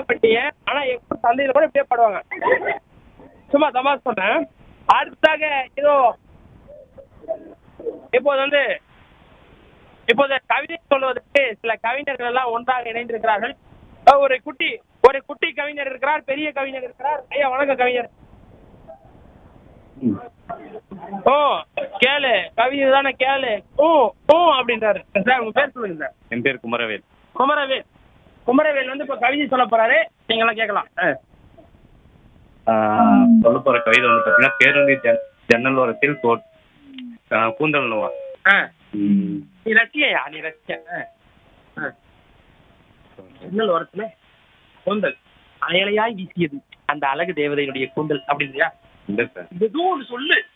பண்ணிட்டீங்க ஆனா எங்க சந்தையில கூட இப்படியே பாடுவாங்க சும்மா தமாஷ் சொன்னேன் அடுத்தாக ஏதோ இப்போது வந்து இப்போது கவிதை சொல்வதற்கு சில கவிஞர்கள் எல்லாம் ஒன்றாக இணைந்திருக்கிறார்கள் அஹ் ஒரு குட்டி ஒரு குட்டி கவிஞர் இருக்கிறார் பெரிய கவிஞர் இருக்கிறார் ஐயா வணக்கம் கவிஞர் ஓ கேளு கவிதை தானே கேளு ஓ ஓ அப்படின்றாரு சார் உங்க பேர் சொல்லுங்க சார் என் பேர் குமரவேல் குமரவேல் குமரவேல் வந்து இப்போ கவிதை சொல்ல போறாரு நீங்களாம் கேட்கலாம் ஆ. சொல்ல போற கவிதை வந்து பாத்தீங்கன்னா பேருந்து ஜன் ஜன்னல் ஓரத்தில் தோ- ஆ, கூந்தல் நோவா ஆ. நீ ரசிகையா நீ ரசிக ஆ. ஆ. ஜன்னல் ஓரத்துல கூந்தல் அயலையாய் வீசியது அந்த அழகு தேவதையினுடைய கூந்தல் அப்படின்றியா இல்லை சார் ஏதோ ஒன்று சொல்லு